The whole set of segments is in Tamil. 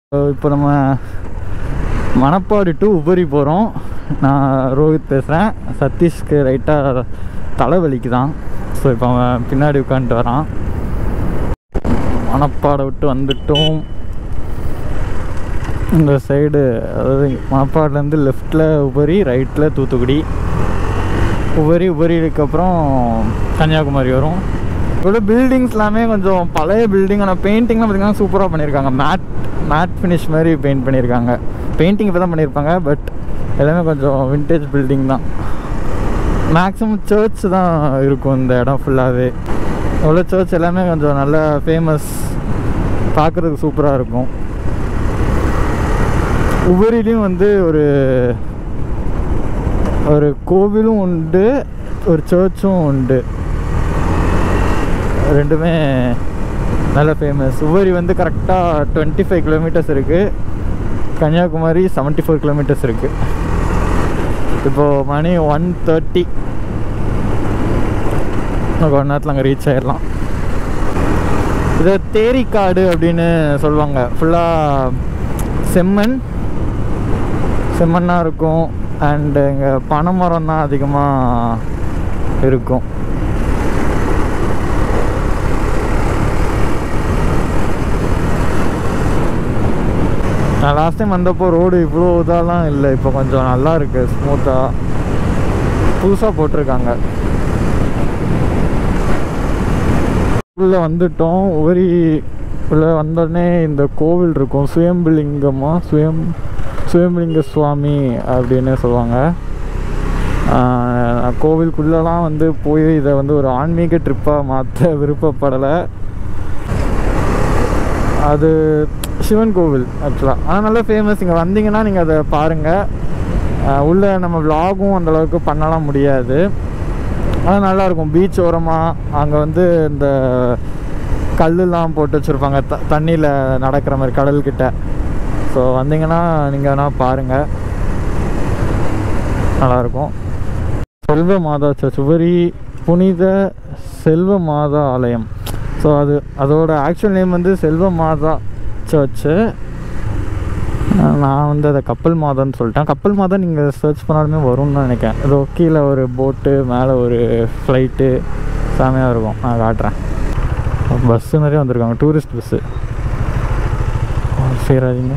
இப்போ நம்ம மணப்பாடு டு உபரி போகிறோம் நான் ரோஹித் பேசுகிறேன் சதீஷ்க்கு ரைட்டாக தலைவலிக்கு தான் ஸோ இப்போ அவன் பின்னாடி உட்காந்துட்டு வரான் மணப்பாடை விட்டு வந்துட்டோம் இந்த சைடு அதாவது மணப்பாடுலேருந்து லெஃப்டில் உபரி ரைட்டில் தூத்துக்குடி உபரி உபரிக்கு அப்புறம் கன்னியாகுமரி வரும் இதோட பில்டிங்ஸ் எல்லாமே கொஞ்சம் பழைய பில்டிங் ஆனால் பெயிண்டிங்லாம் பார்த்தீங்கன்னா சூப்பராக பண்ணியிருக்காங்க மேட் மேட் ஃபினிஷ் மாதிரி பெயிண்ட் பண்ணியிருக்காங்க பெயிண்டிங் இப்போ தான் பண்ணியிருப்பாங்க பட் எல்லாமே கொஞ்சம் விண்டேஜ் பில்டிங் தான் மேக்ஸிமம் சர்ச் தான் இருக்கும் இந்த இடம் ஃபுல்லாகவே உள்ள சர்ச் எல்லாமே கொஞ்சம் நல்ல ஃபேமஸ் பார்க்குறதுக்கு சூப்பராக இருக்கும் உபரிலையும் வந்து ஒரு ஒரு கோவிலும் உண்டு ஒரு சர்ச்சும் உண்டு ரெண்டுமே நல்ல ஃபேமஸ் உபரி வந்து கரெக்டாக டுவெண்ட்டி ஃபைவ் கிலோமீட்டர்ஸ் இருக்குது கன்னியாகுமரி செவன்ட்டி ஃபோர் கிலோமீட்டர்ஸ் இருக்குது இப்போது மணி ஒன் தேர்ட்டி கொஞ்ச நேரத்தில் அங்கே ரீச் ஆயிடலாம் இது தேரிக்காடு அப்படின்னு சொல்லுவாங்க ஃபுல்லாக செம்மண் செம்மண்ணாக இருக்கும் அண்டு இங்கே பனைமரம் தான் அதிகமாக இருக்கும் நான் லாஸ்ட் டைம் வந்தப்போ ரோடு இவ்வளோ இதாலாம் இல்லை இப்போ கொஞ்சம் நல்லா இருக்கு ஸ்மூத்தாக புதுசாக போட்டிருக்காங்க உள்ளே வந்துட்டோம் ஒரு உள்ளே வந்தோடனே இந்த கோவில் இருக்கும் சுயம்புலிங்கமா சுயம் சுயம்புலிங்க சுவாமி அப்படின்னு சொல்லுவாங்க ஆஹ் கோவிலுக்குள்ளெலாம் வந்து போய் இதை வந்து ஒரு ஆன்மீக ட்ரிப்பாக மாற்ற விருப்பப்படலை அது சிவன் கோவில் ஆக்சுவலாக ஆனால் நல்லா ஃபேமஸ் இங்கே வந்தீங்கன்னா நீங்கள் அதை பாருங்கள் உள்ளே நம்ம விலாகும் அந்தளவுக்கு பண்ணலாம் முடியாது ஆனால் நல்லாயிருக்கும் பீச் ஓரமாக அங்கே வந்து இந்த கல்லுலாம் போட்டு வச்சுருப்பாங்க த தண்ணியில் நடக்கிற மாதிரி கடல்கிட்ட ஸோ வந்தீங்கன்னா நீங்கள் வேணால் பாருங்கள் நல்லாயிருக்கும் செல்வ மாதா சர்ச் உபரி புனித செல்வ மாதா ஆலயம் ஸோ அது அதோட ஆக்சுவல் நேம் வந்து செல்வ மாதா சர்ச்சு நான் வந்து அதை கப்பல் மாதான்னு சொல்லிட்டேன் கப்பல் மாதா நீங்கள் சர்ச் பண்ணாலுமே வரும்னு தான் நினைக்கிறேன் இதோ கீழே ஒரு போட்டு மேலே ஒரு ஃப்ளைட்டு செமையாக இருக்கும் நான் காட்டுறேன் பஸ்ஸு நிறைய வந்திருக்காங்க டூரிஸ்ட் பஸ்ஸு சேராதீங்க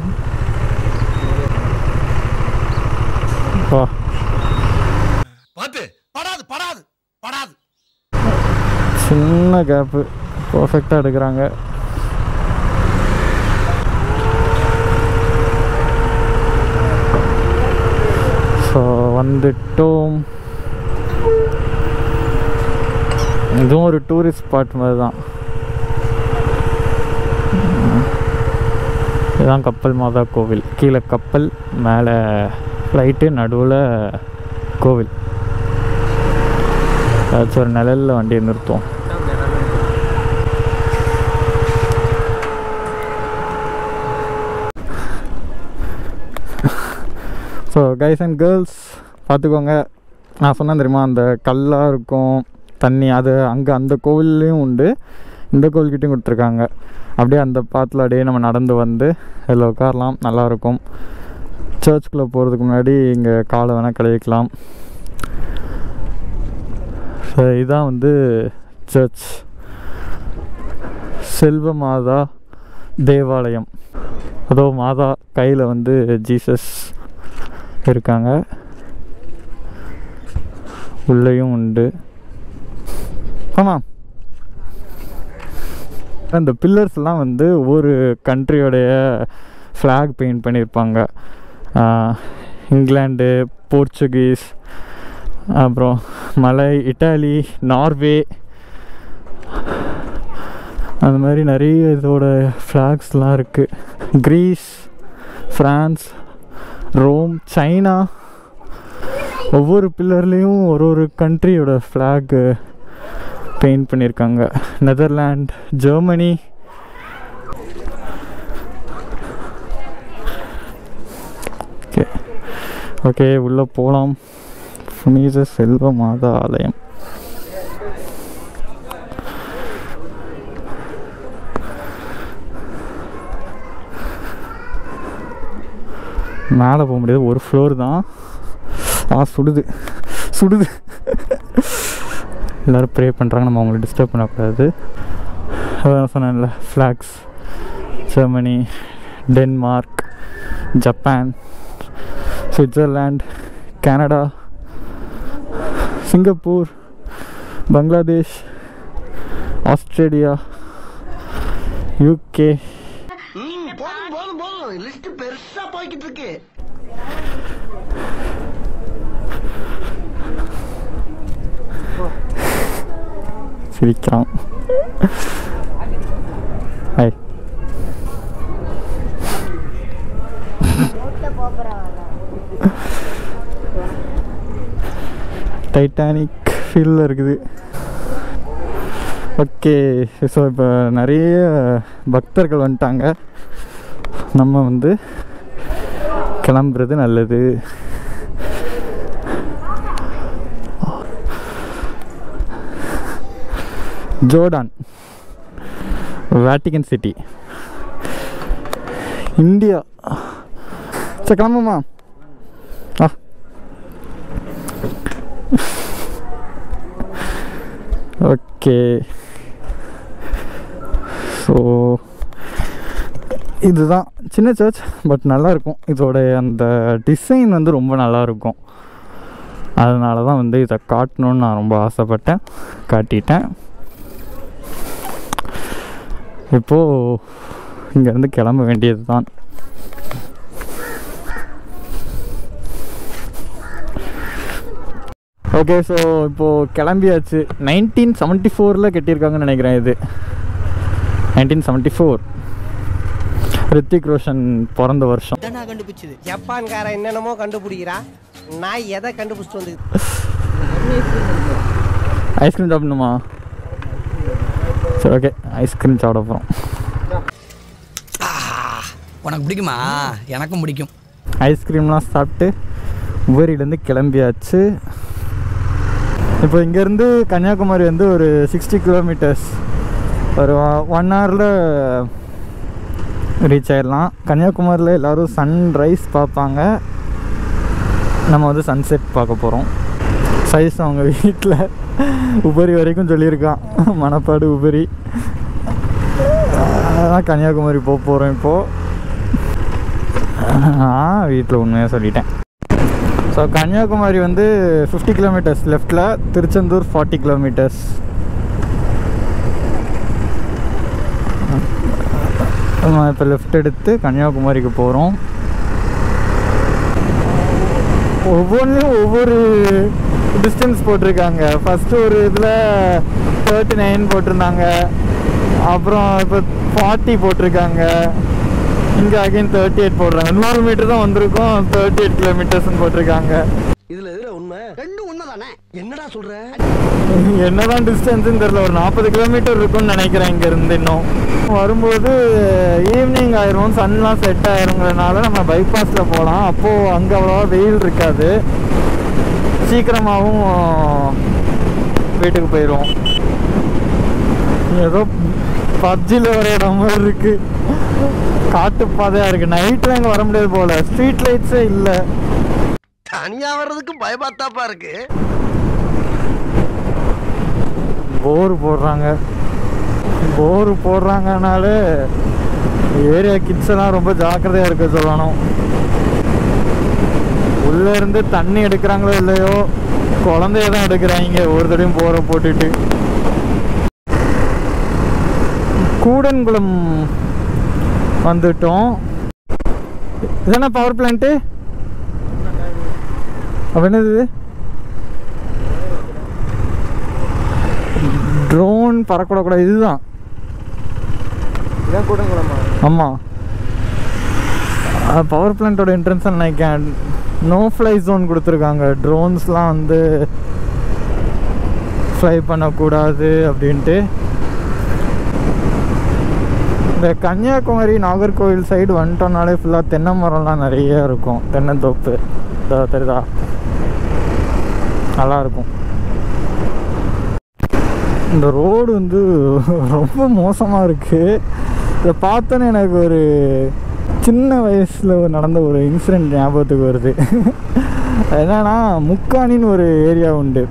வா பாத்து படாது படாது படாது சின்ன கேப்பு பர்ஃபெக்டாக எடுக்கிறாங்க ஸோ வந்துட்டோம் இதுவும் ஒரு டூரிஸ்ட் ஸ்பாட் மாதிரி தான் இதுதான் கப்பல் மாதா கோவில் கீழே கப்பல் மேலே ஃப்ளைட்டு நடுவில் கோவில் ஏதாச்சும் ஒரு நிழலில் வண்டியை நிறுத்துவோம் ஸோ கைஸ் அண்ட் கேர்ள்ஸ் பார்த்துக்கோங்க நான் சொன்னேன் தெரியுமா அந்த கல்லாக இருக்கும் தண்ணி அது அங்கே அந்த கோவில்லையும் உண்டு இந்த கோவில்கிட்டையும் கொடுத்துருக்காங்க அப்படியே அந்த பாத்தில் அப்படியே நம்ம நடந்து வந்து அதில் உட்காரலாம் நல்லாயிருக்கும் சர்ச்சுக்குள்ளே போகிறதுக்கு முன்னாடி இங்கே காலை வேணால் கழுவிக்கலாம் ஸோ இதான் வந்து சர்ச் செல்வ மாதா தேவாலயம் அதோ மாதா கையில் வந்து ஜீசஸ் இருக்காங்க உள்ளேயும் உண்டு ஆமாம் அந்த பில்லர்ஸ்லாம் வந்து ஒவ்வொரு கண்ட்ரியோடைய ஃப்ளாக் பெயிண்ட் பண்ணியிருப்பாங்க ஆஹ் இங்கிலாந்து போர்ச்சுகீஸ் அப்புறம் மலை இட்டாலி நார்வே அந்த மாதிரி நிறைய இதோட ஃப்ளாக்ஸ்லாம் இருக்குது க்ரீஸ் ஃப்ரான்ஸ் ரோம் சைனா ஒவ்வொரு பில்லர்லேயும் ஒரு ஒரு கண்ட்ரியோட ஃப்ளாகு பெயிண்ட் பண்ணியிருக்காங்க நெதர்லாண்ட் ஜெர்மனி ஓகே ஓகே உள்ளே போகலாம் புனித செல்வ மாதா ஆலயம் மேலே போக முடியாது ஒரு ஃப்ளோர் தான் ஆ சுடுது சுடுது எல்லோரும் ப்ரே பண்ணுறாங்க நம்ம அவங்களை டிஸ்டர்ப் பண்ணக்கூடாது அதான் சொன்னேன்ல flags Germany Denmark Japan Switzerland Canada Singapore Bangladesh Australia UK போதும் போதும் போதும் லிஸ்ட் பெருசா போய்கிட்டு இருக்கு சிரிக்கிறான் ஹாய் டைட்டானிக் ஃபீலில் இருக்குது ஓகே ஸோ இப்போ நிறைய பக்தர்கள் வந்துட்டாங்க நம்ம வந்து கிளம்புறது நல்லது ஜோர்டான் வேட்டிகன் சிட்டி இந்தியா சரி கிளம்புமா ஆ ஓகே ஸோ இதுதான் சின்ன சர்ச் பட் நல்லா இருக்கும் இதோட அந்த டிசைன் வந்து ரொம்ப நல்லா இருக்கும் அதனால தான் வந்து இதை காட்டணும்னு நான் ரொம்ப ஆசைப்பட்டேன் காட்டிட்டேன் இப்போது இங்கேருந்து கிளம்ப வேண்டியது தான் ஓகே ஸோ இப்போது கிளம்பியாச்சு நைன்டீன் செவன்ட்டி ஃபோரில் கட்டியிருக்காங்கன்னு நினைக்கிறேன் இது nineteen seventy four Hrithik Roshan பிறந்த வருஷம் நான் கண்டுபிடிச்சது ஜப்பான்காரன் என்னென்னமோ கண்டுபிடிக்கிறா நான் எதை கண்டுபிடிச்சிட்டு வந்து ஐஸ்கிரீம் சாப்பிடணுமா சரி ஓகே ஐஸ்கிரீம் சாப்பிட போகிறோம் உனக்கு பிடிக்குமா எனக்கும் பிடிக்கும் ஐஸ்கிரீம்லாம் சாப்பிட்டு உபரியிலேருந்து கிளம்பியாச்சு இப்போ இங்கேருந்து கன்னியாகுமரி வந்து ஒரு சிக்ஸ்டி கிலோமீட்டர்ஸ் ஒரு ஒன் ஹவரில் ரீச் ஆயிடலாம் கன்னியாகுமரியில் எல்லோரும் சன்ரைஸ் பார்ப்பாங்க நம்ம வந்து சன்செட் பார்க்க போகிறோம் சைஸ் அவங்க வீட்டில் உபரி வரைக்கும் சொல்லியிருக்கான் மணப்பாடு உபரி அதான் கன்னியாகுமரி போக போகிறோம் இப்போது நான் வீட்டில் உண்மையாக சொல்லிட்டேன் ஸோ கன்னியாகுமரி வந்து ஃபிஃப்டி கிலோமீட்டர்ஸ் லெஃப்டில் திருச்செந்தூர் ஃபார்ட்டி கிலோமீட்டர்ஸ் நம்ம இப்போ லெஃப்ட் எடுத்து கன்னியாகுமரிக்கு போகிறோம் ஒவ்வொன்றும் ஒவ்வொரு டிஸ்டன்ஸ் போட்டிருக்காங்க ஃபஸ்ட்டு ஒரு இதில் தேர்ட்டி நைன் போட்டிருந்தாங்க அப்புறம் இப்போ ஃபார்ட்டி போட்டிருக்காங்க இங்கே அகைன் தேர்ட்டி எயிட் போடுறாங்க நூறு மீட்டர் தான் வந்திருக்கோம் தேர்ட்டி எயிட் கிலோமீட்டர்ஸ்னு போட்டிருக்காங்க இதுல எதுல உண்மை ரெண்டும் உண்மைதானே என்னடா சொல்ற என்னதான் டிஸ்டன்ஸ்னு தெரியல ஒரு நாற்பது கிலோமீட்டர் இருக்கும்னு நினைக்கிறேன் இங்கேருந்து இன்னும் வரும்போது ஈவினிங் ஆயிரும் சன்லாம் செட் ஆயிருங்கிறனால நம்ம பைபாஸில் போகலாம் அப்போது அங்கே அவ்வளோவா வெயில் இருக்காது சீக்கிரமாகவும் வீட்டுக்கு போயிடுவோம் ஏதோ பப்ஜியில் வர இடம் மாதிரி இருக்கு காட்டு பாதையாக இருக்குது நைட்டில் இங்கே வர முடியாது போல் ஸ்ட்ரீட் லைட்ஸே இல்லை தனியா வர்றதுக்கு பயமாத்தாப்பா இருக்கு போர் போடுறாங்க போர் போடுறாங்கனாலே ஏரியா கிட்ஸ் எல்லாம் ரொம்ப ஜாக்கிரதையாக இருக்க சொல்லணும் உள்ள இருந்து தண்ணி எடுக்கிறாங்களோ இல்லையோ குழந்தைய தான் எடுக்கிறாங்க ஒரு தடையும் போரை போட்டுட்டு கூடன்குளம் வந்துட்டோம் இதானே பவர் பிளான்ட்டு அப்போ என்னது இது? ட்ரோன் பறக்கூடக்கூடாது இதுதான் இதான் கூடங்குளமா ஆமாம் பவர் பிளான்ட்டோட என்ட்ரன்ஸ் நினைக்கிறேன் நோ ஃப்ளை ஜோன் கொடுத்துருக்காங்க ட்ரோன்ஸ்லாம் வந்து ஃப்ளை பண்ணக்கூடாது அப்படின்ட்டு இந்த கன்னியாகுமரி நாகர்கோவில் சைடு வந்துட்டோம்னாலே ஃபுல்லாக தென்னை மரம்லாம் நிறைய இருக்கும் தென்னந்தோப்பு இதோ தெரியுதா நல்லாயிருக்கும் இந்த ரோடு வந்து ரொம்ப மோசமாக இருக்குது இதை பார்த்தோன்னே எனக்கு ஒரு சின்ன வயசில் நடந்த ஒரு இன்சிடெண்ட் ஞாபகத்துக்கு வருது என்னன்னா முக்காணின்னு ஒரு ஏரியா உண்டு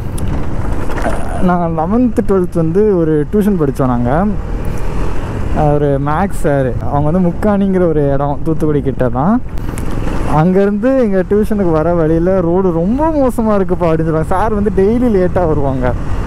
நாங்கள் லெவன்த்து டுவெல்த் வந்து ஒரு டியூஷன் படித்தோம் நாங்கள் ஒரு மேக்ஸ் சார் அவங்க வந்து முக்காணிங்கிற ஒரு இடம் தூத்துக்குடி கிட்ட தான் அங்கேருந்து எங்கள் டியூஷனுக்கு வர வழியில் ரோடு ரொம்ப மோசமாக இருக்குப்பா அப்படின்னு சொல்லுவாங்க சார் வந்து டெய்லி லேட்டாக வருவாங்க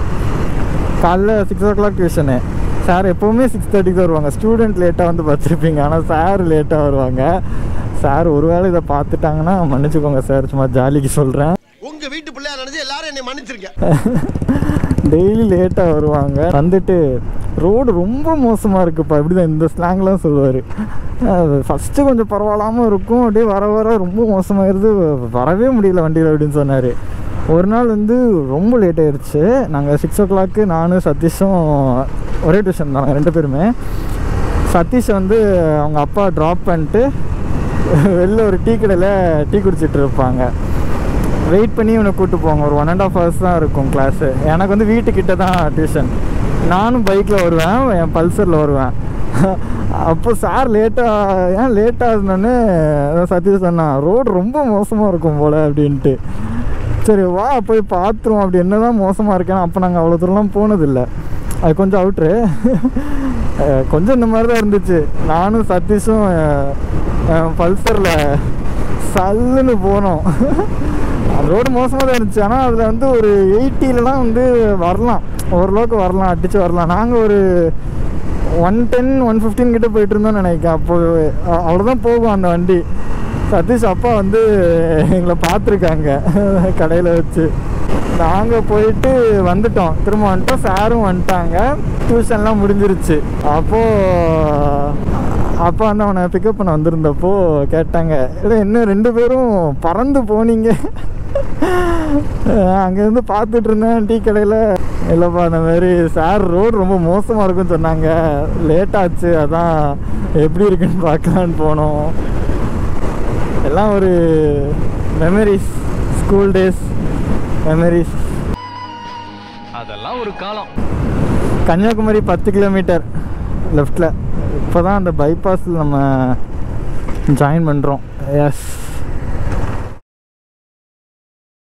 காலைல six o'clock tuition sir எப்போவுமே சிக்ஸ் தேர்ட்டிக்கு தான் வருவாங்க ஸ்டூடெண்ட் லேட்டாக வந்து பார்த்துருப்பீங்க ஆனால் சார் லேட்டாக வருவாங்க சார் ஒருவேளை இதை பார்த்துட்டாங்கன்னா மன்னிச்சுக்கோங்க சார் சும்மா ஜாலிக்கு சொல்கிறேன் உங்க வீட்டு பிள்ளையா நினைச்சு எல்லாரும் என்னை மன்னிச்சிருக்க டெய்லி லேட்டாக வருவாங்க வந்துட்டு ரோடு ரொம்ப மோசமாக இருக்குப்பா இப்படி தான் இந்த ஸ்லாங்லாம் சொல்லுவார் ஃபஸ்ட்டு கொஞ்சம் பரவாயில்லாமல் இருக்கும் அப்படியே வர வர ரொம்ப மோசமாயிருது வரவே முடியல வண்டியில் அப்படின்னு சொன்னார் ஒரு நாள் வந்து ரொம்ப லேட் ஆயிடுச்சு நாங்கள் சிக்ஸ் ஓ கிளாக்கு நானும் சதீஷும் ஒரே டியூஷன் தான் ரெண்டு பேருமே சதீஷ் வந்து அவங்க அப்பா ட்ராப் பண்ணிட்டு வெளில ஒரு டீ கடையில் டீ குடிச்சிட்டு இருப்பாங்க வெயிட் பண்ணி இவனை கூப்பிட்டு போவாங்க ஒரு ஒன் அண்ட் ஆஃப் ஹவர்ஸ் தான் இருக்கும் கிளாஸு எனக்கு வந்து வீட்டுக்கிட்ட தான் டியூஷன் நானும் பைக்கில் வருவேன் என் பல்சரில் வருவேன் அப்போ சார் லேட்டாக ஏன் லேட் ஆகுதுன்னு சத்யஜ் சொன்னான் ரோடு ரொம்ப மோசமாக இருக்கும் போல் அப்படின்ட்டு சரி வா போய் பார்த்துருவோம் அப்படி என்ன தான் மோசமாக இருக்கேன் அப்போ நாங்கள் அவ்வளோ தூரம்லாம் போனதில்லை அது கொஞ்சம் அவுட்ரு கொஞ்சம் இந்த மாதிரி தான் இருந்துச்சு நானும் சதீஷும் பல்சரில் சல்லுன்னு போனோம் ரோடு மோசமாக தான் இருந்துச்சு ஆனால் அதில் வந்து ஒரு எயிட்டிலலாம் வந்து வரலாம் ஓரளவுக்கு வரலாம் அடித்து வரலாம் நாங்கள் ஒரு ஒன் டென் ஒன் ஃபிஃப்டீன் கிட்ட போயிட்டு இருந்தோம்னு நினைக்கிறேன் அப்போ அ- அவ்வளோதான் போகும் அந்த வண்டி சதீஷ் அப்பா வந்து எங்களை பார்த்துருக்காங்க கடையில் வச்சு நாங்கள் போயிட்டு வந்துட்டோம் திரும்ப வந்துட்டோம் சாரும் வந்துட்டாங்க டியூஷன்லாம் முடிஞ்சிருச்சு அப்போது அப்பா வந்து அவனை பிக்கப் பண்ண வந்திருந்தப்போ கேட்டாங்க இல்லை இன்னும் ரெண்டு பேரும் பறந்து போனீங்க அங்கேருந்து பார்த்துட்டு இருந்தேன் டீ கடையில் இல்லைப்பா அந்த மாதிரி சார் ரோடு ரொம்ப மோசமாக இருக்குன்னு சொன்னாங்க லேட் ஆச்சு அதான் எப்படி இருக்குன்னு பார்க்கலான்னு போனோம் எல்லாம் ஒரு மெமரிஸ் ஸ்கூல் டேஸ் மெமரிஸ் அதெல்லாம் ஒரு காலம் கன்னியாகுமரி பத்து கிலோமீட்டர் லெஃப்டில் இப்போ தான் அந்த பைபாஸில் நம்ம ஜாயின் பண்ணுறோம் எஸ்